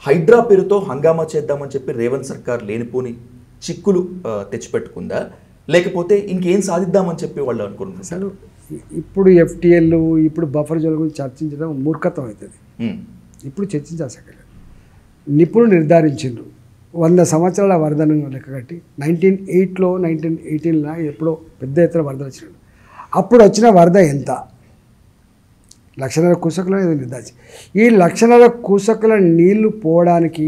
హైడ్రా పేరుతో హంగామా చేద్దామని చెప్పి రేవంత్ సర్కార్ లేనిపోని చిక్కులు ఆ, తెచ్చిపెట్టుకుందా లేకపోతే ఇంకేం సాధిద్దామని చెప్పి వాళ్ళు అనుకుంటున్నారు అసలు ఇ- ఇప్పుడు ఎఫ్టీఎల్ ఇప్పుడు బఫర్ జోన్ గురించి చర్చించడం మూర్ఖత్వం అవుతుంది ఉమ్, ఇప్పుడు చర్చించాల్సి నిపుణులు నిర్ధారించిండ్రు వంద సంవత్సరాల వరదను లెక్కగట్టి నైన్టీన్ ఎయిట్లో నైన్టీన్ ఎయిటీన్లో ఎప్పుడో పెద్ద ఎత్తున వరద వచ్చినాడు అప్పుడు వచ్చిన వరద ఎంత లక్షన్నర కుసకులు అనేది నిర్ధారించి ఈ లక్షన్నర కుసకుల నీళ్లు పోవడానికి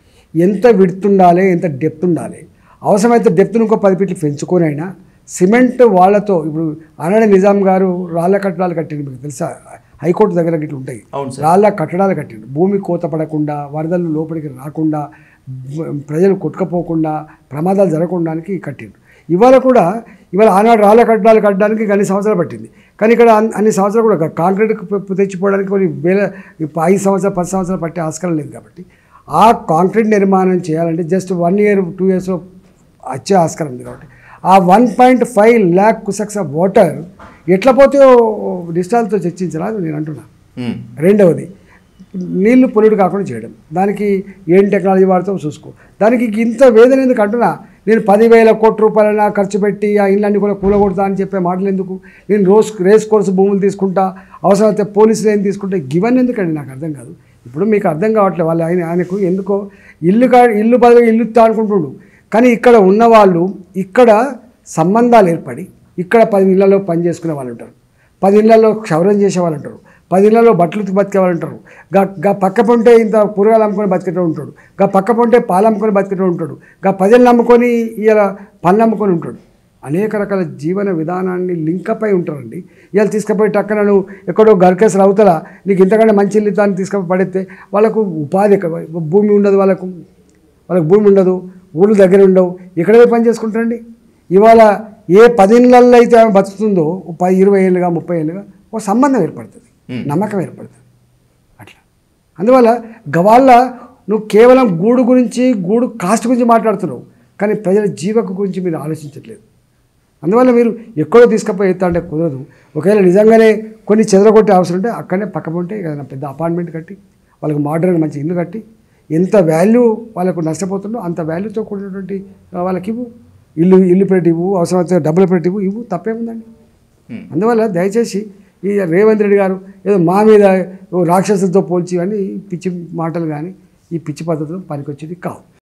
ఎంత విడ్త్ ఉండాలి ఎంత డెప్త్ ఉండాలి అవసరమైతే డెప్త్ను ఇంకో పది ఫీట్లు పెంచుకొని అయినా సిమెంట్ వాళ్ళతో ఇప్పుడు ఆనాడు నిజాం గారు రాళ్ళ కట్టడాలు కట్టిండు మీకు తెలుసా హైకోర్టు దగ్గర గిట్ల ఉంటాయి అవును సార్ రాళ్ళ కట్టడాలు కట్టిండు భూమి కోత పడకుండా వరదలు లోపలికి రాకుండా బ- ప్రజలు కొట్టుకపోకుండా ప్రమాదాలు జరగకుండానికి కట్టిండు ఇవాళ కూడా ఇవాళ ఆనాడు రాళ్ళ కట్టడాలు కట్టడానికి అన్ని సంవత్సరాలు పట్టింది కానీ ఇక్కడ అన్- అన్ని సంవత్సరాలు కూడా కాంక్రీట్ తెచ్చిపోవడానికి కొన్ని వేల ఇప్పుడు ఐదు సంవత్సరాలు పది సంవత్సరాలు పట్టే ఆస్కారం లేదు కాబట్టి ఆ కాంక్రీట్ నిర్మాణం చేయాలంటే జస్ట్ వన్ ఇయర్ టూ ఇయర్స్లో వచ్చే ఆస్కారం ఉంది కాబట్టి ఆ one point five lakh cusecs of water ఎట్లా పోతే డిజిటల్తో చర్చించరా అది నేను అంటున్నాను ఉమ్, రెండవది నీళ్లు పొల్యూట్ కాకుండా చేయడం దానికి ఏం టెక్నాలజీ వాడతాం చూసుకో దానికి ఇంత వేదన ఎందుకు అంటున్నా నేను పదివేల కోట్ల రూపాయలైనా ఖర్చు పెట్టి ఆ ఇళ్ళన్ని కూడా కూలగొడతా అని చెప్పే మాటలు ఎందుకు నేను రోజ్ రేస్ కోర్సు భూములు తీసుకుంటా అవసరమైతే పోలీసులు ఏం తీసుకుంటా ఇవన్నీ ఎందుకండి నాకు అర్థం కాదు ఇప్పుడు మీకు అర్థం కావట్లేదు వాళ్ళు ఆయన ఆయనకు ఎందుకో ఇల్లు కా ఇల్లు బదులు ఇల్లు ఇస్తా అనుకుంటుండు కానీ ఇక్కడ ఉన్నవాళ్ళు ఇక్కడ సంబంధాలు ఏర్పడి ఇక్కడ పది ఇళ్లలో పని చేసుకునే వాళ్ళు ఉంటారు పది ఇళ్లలో క్షౌరం చేసే వాళ్ళు ఉంటారు పది ఇళ్లలో బట్టలు ఉతికి బతికే వాళ్ళు ఉంటారు గా గా పక్క పొంటే ఇంత కూరగాయలు అమ్ముకొని బతికేటో ఉంటాడు గా పక్క పొంటే పాలు అమ్ముకొని బతికేటో ఉంటాడు గా ప్రజలను నమ్ముకొని ఇలా పనులు అమ్ముకొని ఉంటాడు అనేక రకాల జీవన విధానాన్ని లింకప్ అయి ఉంటారండి ఇవాళ తీసుకుపోయి టక్కన నువ్వు ఎక్కడో గర్కేసలు అవుతలా నీకు ఇంతకంటే మంచి ఇల్లు దాన్ని తీసుకుపోయి పడితే వాళ్ళకు ఉపాధి ఎక్కడ భూమి ఉండదు వాళ్ళకు వాళ్ళకి భూమి ఉండదు ఊళ్ళు దగ్గర ఉండవు ఎక్కడ పోయి పని చేసుకుంటారండి ఇవాళ ఏ పదిళ్ళల్లో అయితే ఆమె బతుకుతుందో ఓ పది ఇరవై ఏళ్ళుగా ముప్పై ఏళ్ళుగా ఒక సంబంధం ఏర్పడుతుంది నమ్మకం ఏర్పడుతుంది అట్లా అందువల్ల గవాళ్ళ నువ్వు కేవలం గూడు గురించి గూడు కాస్ట్ గురించి మాట్లాడుతున్నావు కానీ ప్రజల జీవకు గురించి మీరు ఆలోచించట్లేదు అందువల్ల మీరు ఎక్కడో తీసుకుపోయి ఎత్తా అంటే కుదరదు ఒకవేళ నిజంగానే కొన్ని చెదరగొట్టే అవసరం ఉంటే అక్కడనే పక్క ఉంటే ఏదైనా పెద్ద అపార్ట్మెంట్ కట్టి వాళ్ళకి మోడర్న్గా మంచి ఇల్లు కట్టి ఎంత వాల్యూ వాళ్ళకు నష్టపోతుందో అంత వాల్యూతో కూడినటువంటి ఆ, వాళ్ళకి ఇవ్వు ఇల్లు ఇల్లు పెట్టి ఇవ్వు అవసరమైతే డబ్బులు పెట్టి ఇవ్వు ఇవ్వు తప్పేముందండి Hmm. అందువల్ల దయచేసి ఈ రేవంత్ రెడ్డి గారు ఏదో మా మీద ఓ రాక్షసులతో పోల్చి అని పిచ్చి మాటలు కానీ ఈ పిచ్చి పద్ధతులు పనికొచ్చేది కావు